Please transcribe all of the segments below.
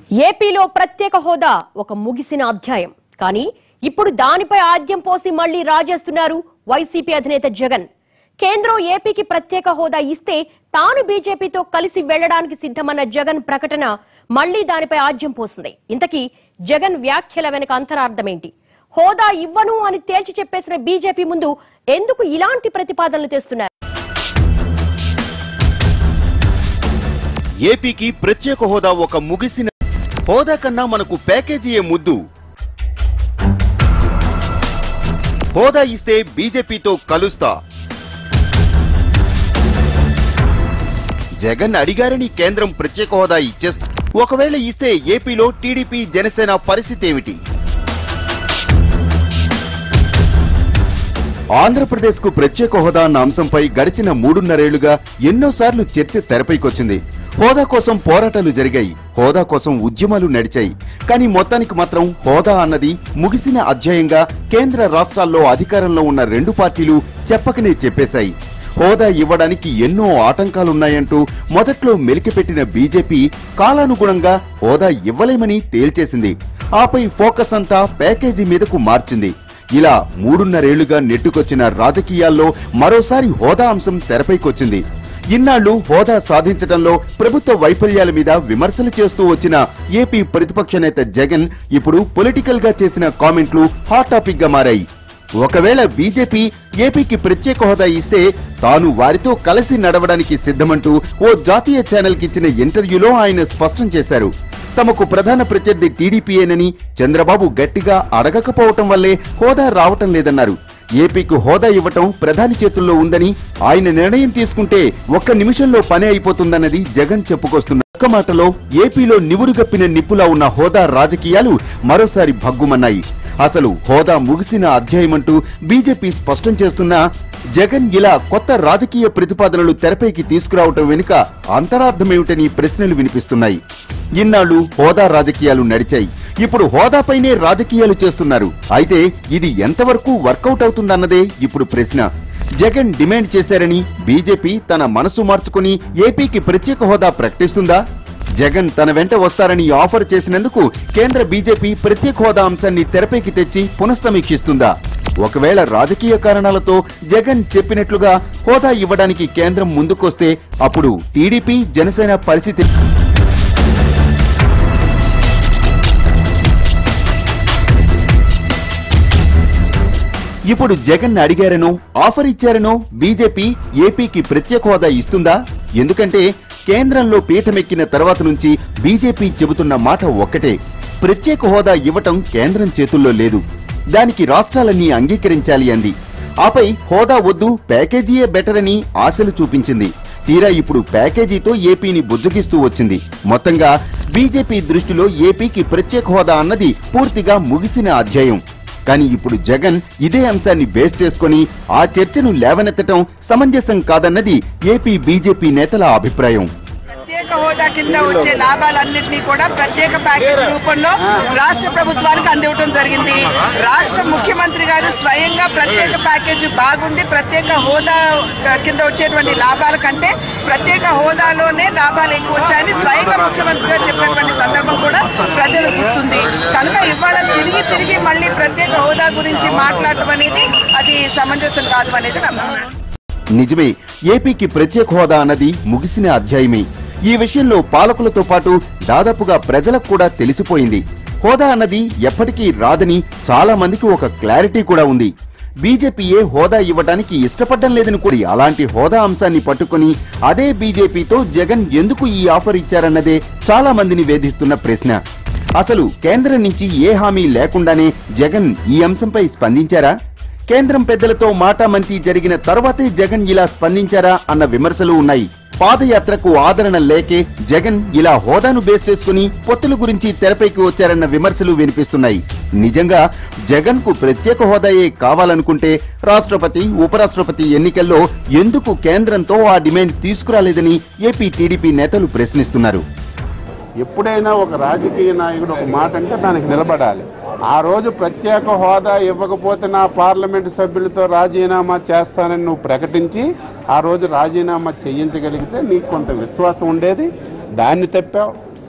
ఏపీలో ప్రత్యేక హోదా ఒక ముగిసిన అధ్యాయం కానీ ఇప్పుడు దానిపై ఆద్యం పోసి మళ్లీ రాజేస్తున్నారు వైసీపీ అధినేత జగన్ కేంద్రం ఏపీకి ప్రత్యేక హోదా ఇస్తే తాను బీజేపీతో కలిసి వెళ్లడానికి సిద్ధమన్న జగన్ ప్రకటన మళ్లీ దానిపై ఆద్యం పోసింది ఇంతకీ జగన్ వ్యాఖ్యల వెనుక అంతరార్థమేంటి హోదా ఇవ్వను అని తేల్చి చెప్పేసిన బీజేపీ ముందు ఎందుకు ఇలాంటి ప్రతిపాదనలు తెస్తున్నారు ఏపీకి ప్రత్యేక హోదా ఒక ముగిసిన హోదా కన్నా మనకు ప్యాకేజీయే ముద్దు హోదా ఇస్తే బీజేపీతో కలుస్తా జగన్ అడిగారని కేంద్రం ప్రత్యేక హోదా ఇచ్చేస్తా ఒకవేళ ఇస్తే ఏపీలో టీడీపీ జనసేన పరిస్థితి ఏమిటి ఆంధ్రప్రదేశ్ కు ప్రత్యేక హోదా అన్న అంశంపై గడిచిన మూడున్నరేళ్లుగా ఎన్నోసార్లు చర్చ తెరపైకొచ్చింది హోదా కోసం పోరాటాలు జరిగాయి హోదా కోసం ఉద్యమాలు నడిచాయి కానీ మొత్తానికి మాత్రం హోదా అన్నది ముగిసిన అధ్యాయంగా కేంద్ర రాష్ట్రాల్లో అధికారంలో ఉన్న రెండు పార్టీలు చెప్పకనే చెప్పేశాయి హోదా ఇవ్వడానికి ఎన్నో ఆటంకాలున్నాయంటూ మొదట్లో మెలికిపెట్టిన బీజేపీ కాలానుగుణంగా హోదా ఇవ్వలేమని తేల్చేసింది ఆపై ఫోకస్ అంతా ప్యాకేజీ మీదకు మార్చింది ఇలా మూడున్నరేళ్లుగా నెట్టుకొచ్చిన రాజకీయాల్లో మరోసారి హోదా అంశం తెరపైకొచ్చింది ఇన్నాళ్లు హోదా సాధించడంలో ప్రభుత్వ వైఫల్యాల మీద విమర్శలు చేస్తూ వచ్చిన ఏపీ ప్రతిపక్ష నేత జగన్ ఇప్పుడు పొలిటికల్ గా చేసిన కామెంట్లు హాట్ టాపిక్ గా మారాయి ఒకవేళ బీజేపీ ఏపీకి ప్రత్యేక హోదా ఇస్తే తాను వారితో కలిసి నడవడానికి సిద్ధమంటూ ఓ జాతీయ ఛానల్ ఇచ్చిన ఇంటర్వ్యూలో ఆయన స్పష్టం చేశారు తమకు ప్రధాన ప్రత్యర్థి టీడీపీయేనని చంద్రబాబు గట్టిగా అడగకపోవటం వల్లే హోదా రావటం లేదన్నారు ఏపీకి హోదా ఇవ్వటం ప్రధాని చేతుల్లో ఉందని ఆయన నిర్ణయం తీసుకుంటే ఒక్క నిమిషంలో పని అయిపోతుందన్నది జగన్ చెప్పుకొస్తున్న ఒక్క మాటలో ఏపీలో నివురుగప్పిన నిప్పులా ఉన్న హోదా రాజకీయాలు మరోసారి భగ్గుమన్నాయి అసలు హోదా ముగిసిన అధ్యాయమంటూ బీజేపీ స్పష్టం చేస్తున్నా జగన్ ఇలా కొత్త రాజకీయ ప్రతిపాదనలు తెరపైకి తీసుకురావటం వెనుక అంతరార్థమేమిటని ప్రశ్నలు వినిపిస్తున్నాయి ఇన్నాళ్లు హోదా రాజకీయాలు నడిచాయి ఇప్పుడు హోదాపైనే రాజకీయాలు చేస్తున్నారు అయితే ఇది ఎంతవరకు వర్కౌట్ అవుతుందన్నదే ఇప్పుడు ప్రశ్న జగన్ డిమాండ్ చేశారని బీజేపీ తన మనసు మార్చుకుని ఏపీకి ప్రత్యేక హోదా ప్రకటిస్తుందా జగన్ తన వెంట వస్తారని ఆఫర్ చేసినందుకు కేంద్ర బీజేపీ ప్రత్యేక హోదా అంశాన్ని తెరపైకి తెచ్చి పునఃసమీక్షిస్తుందా ఒకవేళ రాజకీయ కారణాలతో జగన్ చెప్పినట్లుగా హోదా ఇవ్వడానికి కేంద్రం ముందుకొస్తే అప్పుడు టీడీపీ జనసేన పరిస్థితి ఇప్పుడు జగన్ అడిగారనో ఆఫర్ ఇచ్చారనో బీజేపీ ఏపీకి ప్రత్యేక హోదా ఇస్తుందా ఎందుకంటే కేంద్రంలో పీఠమెక్కిన తర్వాత నుంచి బీజేపీ చెబుతున్న మాట ఒక్కటే ప్రత్యేక హోదా ఇవ్వటం కేంద్రం చేతుల్లో లేదు దానికి రాష్ట్రాలన్నీ అంగీకరించాలి అంది ఆపై హోదా వద్దు ప్యాకేజీయే బెటర్ అని ఆశలు చూపించింది తీరా ఇప్పుడు ప్యాకేజీతో ఏపీని బుజ్జగిస్తూ వచ్చింది మొత్తంగా బీజేపీ దృష్టిలో ఏపీకి ప్రత్యేక హోదా అన్నది పూర్తిగా ముగిసిన అధ్యాయం కానీ ఇప్పుడు జగన్ ఇదే అంశాన్ని బేస్ చేసుకొని ఆ చర్చను లేవనెత్తటం సమంజసం కాదన్నది ఏపీ బీజేపీ నేతల అభిప్రాయం ప్రత్యేక హోదా కింద వచ్చే లాభాలన్నింటినీ కూడా ప్రత్యేక ప్యాకేజ్ రూపంలో రాష్ట్ర ప్రభుత్వానికి అందివ్వడం జరిగింది రాష్ట్ర ముఖ్యమంత్రి గారు స్వయంగా ప్రత్యేక ప్యాకేజ్ బాగుంది ప్రత్యేక హోదా కింద వచ్చేటువంటి లాభాల కంటే ప్రత్యేక హోదాలోనే లాభాలు ఎక్కువ వచ్చాయని స్వయంగా ముఖ్యమంత్రి గారు చెప్పినటువంటి సందర్భం కూడా ప్రజలు గుర్తుంది కనుక ఇవాళ తిరిగి తిరిగి మళ్ళీ ప్రత్యేక హోదా గురించి మాట్లాడటం అనేది అది సమంజసం కాదు అనేది నా భావన నిజమే ఏపీకి ప్రత్యేక హోదా అన్నది ముగిసిన అధ్యాయమే ఈ విషయంలో పాలకులతో పాటు దాదాపుగా ప్రజలకు కూడా తెలిసిపోయింది హోదా అన్నది ఎప్పటికీ రాదని చాలా మందికి ఒక క్లారిటీ కూడా ఉంది బీజేపీయే హోదా ఇవ్వడానికి ఇష్టపడడం లేదని కూడా అలాంటి హోదా అంశాన్ని పట్టుకొని అదే బీజేపీతో జగన్ ఎందుకు ఈ ఆఫర్ ఇచ్చారన్నదే చాలా మందిని వేధిస్తున్న ప్రశ్న అసలు కేంద్రం నుంచి ఏ హామీ లేకుండానే జగన్ ఈ అంశంపై స్పందించారా కేంద్రం పెద్దలతో మాటామంతి జరిగిన తర్వాతే జగన్ ఇలా స్పందించారా అన్న విమర్శలు ఉన్నాయి పాదయాత్రకు ఆదరణ లేకే జగన్ ఇలా హోదాను బేస్ చేసుకుని పొత్తుల గురించి తెరపైకి వచ్చారన్న విమర్శలు వినిపిస్తున్నాయి నిజంగా జగన్ కు ప్రత్యేక హోదాయే కావాలనుకుంటే రాష్ట్రపతి ఉపరాష్ట్రపతి ఎన్నికల్లో ఎందుకు కేంద్రంతో ఆ డిమాండ్ తీసుకురాలేదని ఏపీ టీడీపీ నేతలు ప్రశ్నిస్తున్నారు ఎప్పుడైనా ఒక రాజకీయ నాయకుడు ఒక మాట అంటే దానికి నిలబడాలి ఆ రోజు ప్రత్యేక హోదా ఇవ్వకపోతే నా పార్లమెంటు సభ్యులతో రాజీనామా చేస్తానని నువ్వు ప్రకటించి ఆ రోజు రాజీనామా చేయించగలిగితే నీకు కొంత విశ్వాసం ఉండేది దాన్ని తప్పావు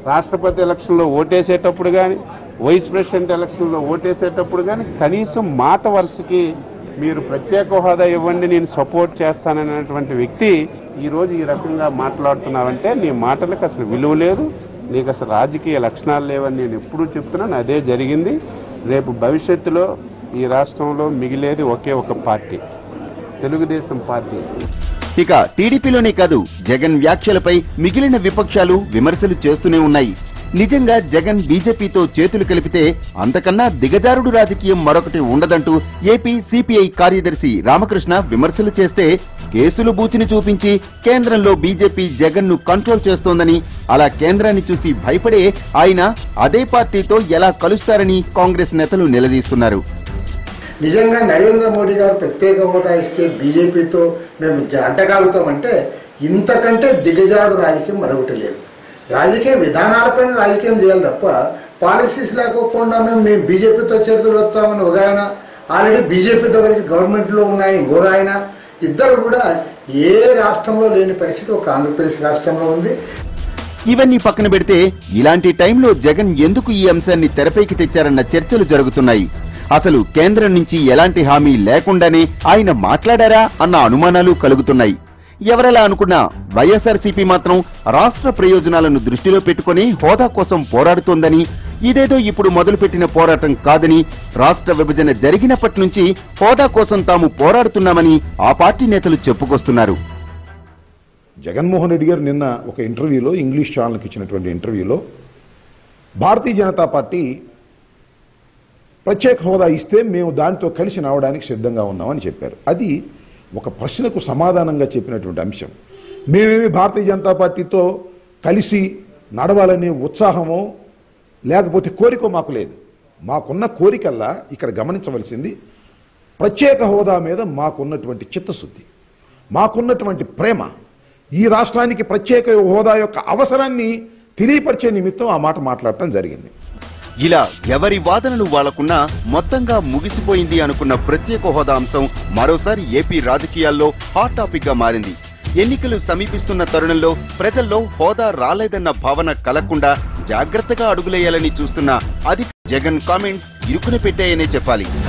రాష్ట్రపతి ఎలక్షన్లో ఓటేసేటప్పుడు కానీ వైస్ ప్రెసిడెంట్ ఎలక్షన్లో ఓటేసేటప్పుడు కానీ కనీసం మాట వరుసకి మీరు ప్రత్యేక హోదా ఇవ్వండి నేను సపోర్ట్ చేస్తాననేటువంటి వ్యక్తి ఈరోజు ఈ రకంగా మాట్లాడుతున్నావంటే నీ మాటలకు అసలు విలువ లేదు నీకు అసలు రాజకీయ లక్షణాలు లేవని నేను ఎప్పుడూ చెప్తున్నాను అదే జరిగింది రేపు భవిష్యత్తులో ఈ రాష్ట్రంలో మిగిలేది ఒకే ఒక పార్టీ తెలుగుదేశం పార్టీ ఇక టీడీపీలోనే కాదు జగన్ వ్యాఖ్యలపై మిగిలిన విపక్షాలు విమర్శలు చేస్తూనే ఉన్నాయి నిజంగా జగన్ బీజేపీతో చేతులు కలిపితే అంతకన్నా దిగజారుడు రాజకీయం మరొకటి ఉండదంటూ ఏపీ సిపిఐ కార్యదర్శి రామకృష్ణ విమర్శలు చేస్తే కేసులు బూచిని చూపించి కేంద్రంలో బీజేపీ జగన్ ను కంట్రోల్ చేస్తోందని అలా కేంద్రాన్ని చూసి భయపడే ఆయన అదే పార్టీతో ఎలా కలుస్తారని కాంగ్రెస్ నేతలు నిలదీస్తున్నారు నిజంగా నరేంద్ర మోడీ గారు ప్రత్యేక హోదా ఇస్తే బీజేపీతో మేము అంటగలుగుతామంటే ఇంతకంటే దిగజాడు రాజకీయం మరొకటి లేదు రాజకీయ విధానాలపైన రాజకీయం చేయాలి తప్ప పాలసీస్ లేకోకుండా మేము మేము బీజేపీతో చేతులు వస్తామని ఒక ఆయన ఆల్రెడీ బీజేపీతో కలిసి గవర్నమెంట్లో ఉన్నాయని ఇంకొక ఆయన ఇద్దరు కూడా ఏ రాష్ట్రంలో లేని పరిస్థితి ఒక ఆంధ్రప్రదేశ్ రాష్ట్రంలో ఉంది ఇవన్నీ పక్కన పెడితే ఇలాంటి టైంలో జగన్ ఎందుకు ఈ అంశాన్ని తెరపైకి తెచ్చారన్న చర్చలు జరుగుతున్నాయి అసలు కేంద్రం నుంచి ఎలాంటి హామీ లేకుండానే ఆయన మాట్లాడారా అన్న అనుమానాలు కలుగుతున్నాయి ఎవరెలా అనుకున్నా వైఎస్ఆర్సీపీ మాత్రం రాష్ట్ర ప్రయోజనాలను దృష్టిలో పెట్టుకుని హోదా కోసం పోరాడుతోందని ఇదేదో ఇప్పుడు మొదలుపెట్టిన పోరాటం కాదని రాష్ట్ర విభజన జరిగినప్పటి నుంచి హోదా కోసం తాము పోరాడుతున్నామని ఆ పార్టీ నేతలు చెప్పుకొస్తున్నారు జగన్మోహన్ రెడ్డి గారు నిన్న ఒక ఇంటర్వ్యూలో ఇంగ్లీష్ ఛానల్కి ఇచ్చినటువంటి ఇంటర్వ్యూలో భారతీయ జనతా పార్టీ ప్రత్యేక హోదా ఇస్తే మేము దానితో కలిసి రావడానికి సిద్ధంగా ఉన్నామని చెప్పారు అది ఒక ప్రశ్నకు సమాధానంగా చెప్పినటువంటి అంశం మేమేమి భారతీయ జనతా పార్టీతో కలిసి నడవాలనే ఉత్సాహమో లేకపోతే కోరిక మాకు లేదు మాకున్న కోరికల్లా ఇక్కడ గమనించవలసింది ప్రత్యేక హోదా మీద మాకున్నటువంటి చిత్తశుద్ధి మాకున్నటువంటి ప్రేమ ఈ రాష్ట్రానికి ప్రత్యేక హోదా యొక్క అవసరాన్ని తెలియపరిచే నిమిత్తం ఆ మాట మాట్లాడటం జరిగింది ఇలా ఎవరి వాదనలు వాళ్లకున్నా మొత్తంగా ముగిసిపోయింది అనుకున్న ప్రత్యేక హోదా అంశం మరోసారి ఏపీ రాజకీయాల్లో హాట్ టాపిక్ గా మారింది ఎన్నికలు సమీపిస్తున్న తరుణంలో ప్రజల్లో హోదా రాలేదన్న భావన కలగకుండా జాగ్రత్తగా అడుగులేయాలని చూస్తున్న అధిక జగన్ కామెంట్స్ ఇరుకున పెట్టాయనే చెప్పాలి